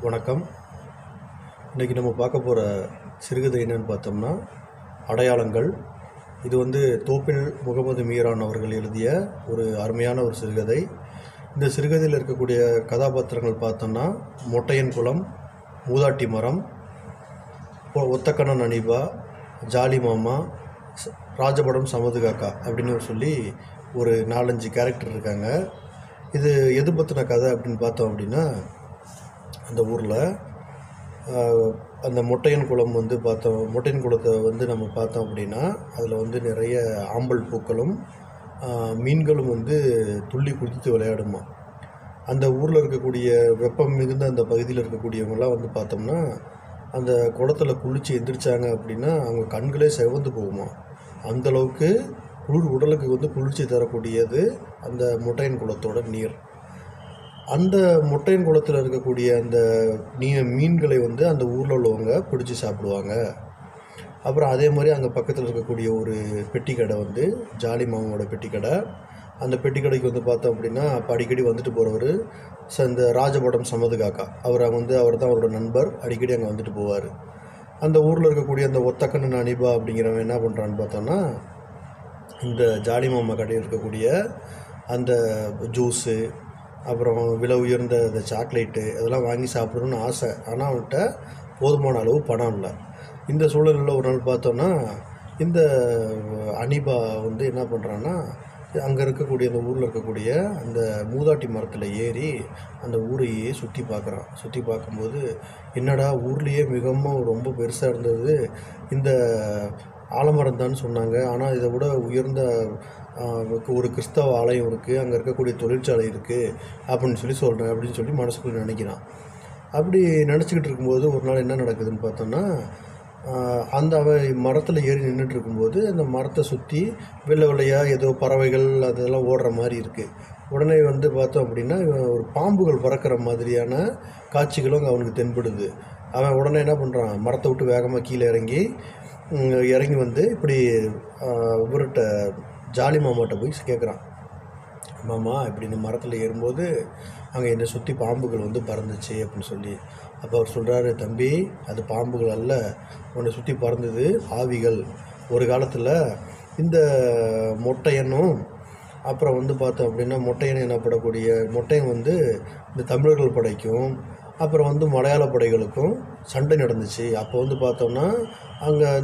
வணக்கம் இன்றைக்கி நம்ம பார்க்க போகிற சிறுகதை என்னன்னு பார்த்தோம்னா அடையாளங்கள் இது வந்து தோப்பில் முகமது மீரான் அவர்கள் எழுதிய ஒரு அருமையான ஒரு சிறுகதை இந்த சிறுகதையில் இருக்கக்கூடிய கதாபாத்திரங்கள் பார்த்தோம்னா மொட்டையன் குளம் மூதாட்டி மரம் ஒ- ஒத்தக்கண்ணன் அனீபா ஜாலி மாமா ச- ராஜபடம் சமது காக்கா அப்படின்னு சொல்லி ஒரு நாலஞ்சு கேரக்டர் இருக்காங்க இது எது பற்றின கதை அப்படின்னு பார்த்தோம் அப்படின்னா அந்த ஊரில் அந்த மொட்டையன் குளம் வந்து பார்த்தோம் மொட்டையன் குளத்தை வந்து நம்ம பார்த்தோம் அப்படின்னா அதில் வந்து நிறைய ஆம்பல் பூக்களும் ஆஹ், மீன்களும் வந்து துள்ளி குதித்து விளையாடுமா அந்த ஊரில் இருக்கக்கூடிய வெப்பம் மிகுந்த அந்த பகுதியில் இருக்கக்கூடியவங்கெல்லாம் வந்து பார்த்தோம்னா அந்த குளத்துல குளித்து எந்திரிச்சாங்க அப்படின்னா அவங்க கண்களே செவந்து போகுமா அந்த அளவுக்கு குளிர் உடலுக்கு வந்து குளிர்ச்சி தரக்கூடியது அந்த மொட்டையன் குளத்தோட நீர் அந்த மொட்டையன் குளத்தில் இருக்கக்கூடிய அந்த நீ மீன்களை வந்து அந்த ஊரில் உள்ளவங்க பிடிச்சி சாப்பிடுவாங்க அப்புறம் அதே மாதிரி அங்கே பக்கத்தில் இருக்கக்கூடிய ஒரு பெட்டி கடை வந்து ஜாலி மாமாவோட பெட்டி கடை அந்த பெட்டி கடைக்கு வந்து பார்த்தோம் அப்படின்னா அப்போ அடிக்கடி வந்துட்டு போகிறவர் இந்த ராஜபடம் சமது காக்கா அவர் வந்து அவர் தான் அவரோட நண்பர் அடிக்கடி அங்கே வந்துட்டு போவார் அந்த ஊரில் இருக்கக்கூடிய அந்த ஒத்தக்கண்ணன் அனிபா அப்படிங்கிறவன் என்ன பண்ணுறான்னு பார்த்தோன்னா இந்த ஜாலி மாமா கடையில் இருக்கக்கூடிய அந்த ஜூஸு அப்புறம் விலை உயர்ந்த இந்த சாக்லேட்டு அதெல்லாம் வாங்கி சாப்பிடணும்னு ஆசை ஆனால் அவன்கிட்ட போதுமான அளவு பணம் இல்லை இந்த சூழலில் ஒரு நாள் பார்த்தோன்னா இந்த அனிபா வந்து என்ன பண்ணுறான்னா அங்கே இருக்கக்கூடிய அந்த ஊரில் இருக்கக்கூடிய அந்த மூதாட்டி மரத்தில் ஏறி அந்த ஊரையே சுற்றி பார்க்குறான் சுற்றி பார்க்கும்போது என்னடா ஊர்லேயே மிகவும் ரொம்ப பெருசாக இருந்தது இந்த ஆலமரம் தான் சொன்னாங்க ஆனால் இதை விட உயர்ந்த ஆஹ், ஒரு கிறிஸ்தவ ஆலயம் இருக்குது அங்கே இருக்கக்கூடிய தொழிற்சாலை இருக்குது அப்படின்னு சொல்லி சொல்கிறேன் அப்படின்னு சொல்லி மனசுக்குள்ள நினைக்கிறான் அப்படி நினச்சிக்கிட்டு இருக்கும்போது ஒரு நாள் என்ன நடக்குதுன்னு பார்த்தோன்னா ஆஹ், அந்த அவன் மரத்தில் ஏறி நின்றுட்டு இருக்கும்போது அந்த மரத்தை சுற்றி வெள்ளை வெள்ளையாக ஏதோ பறவைகள் அதெல்லாம் ஓடுற மாதிரி இருக்குது உடனே வந்து பார்த்தோம் அப்படின்னா இவன் ஒரு பாம்புகள் பறக்கிற மாதிரியான காட்சிகளும் அங்கே அவனுக்கு தென்படுது அவன் உடனே என்ன பண்ணுறான் மரத்தை விட்டு வேகமாக கீழே இறங்கி ம், இறங்கி வந்து இப்படி ஆஹ், இவர்கிட்ட ஜாலி மாமாட்ட போய் கேட்குறான் மாமா இப்படி இந்த மரத்தில் ஏறும்போது அங்கே என்னை சுற்றி பாம்புகள் வந்து பறந்துச்சு அப்படின்னு சொல்லி அப்போ அவர் சொல்கிறாரு தம்பி அது பாம்புகள் அல்ல உன்னை சுற்றி பறந்தது ஆவிகள் ஒரு காலத்தில் இந்த மொட்டையனும் அப்புறம் வந்து பார்த்தோம் அப்படின்னா மொட்டையன் எனப்படக்கூடிய மொட்டையன் வந்து இந்த தமிழர்கள் படைக்கும் அப்புறம் வந்து மலையாள படைகளுக்கும் சண்டை நடந்துச்சு அப்போ வந்து பார்த்தோம்னா அங்கே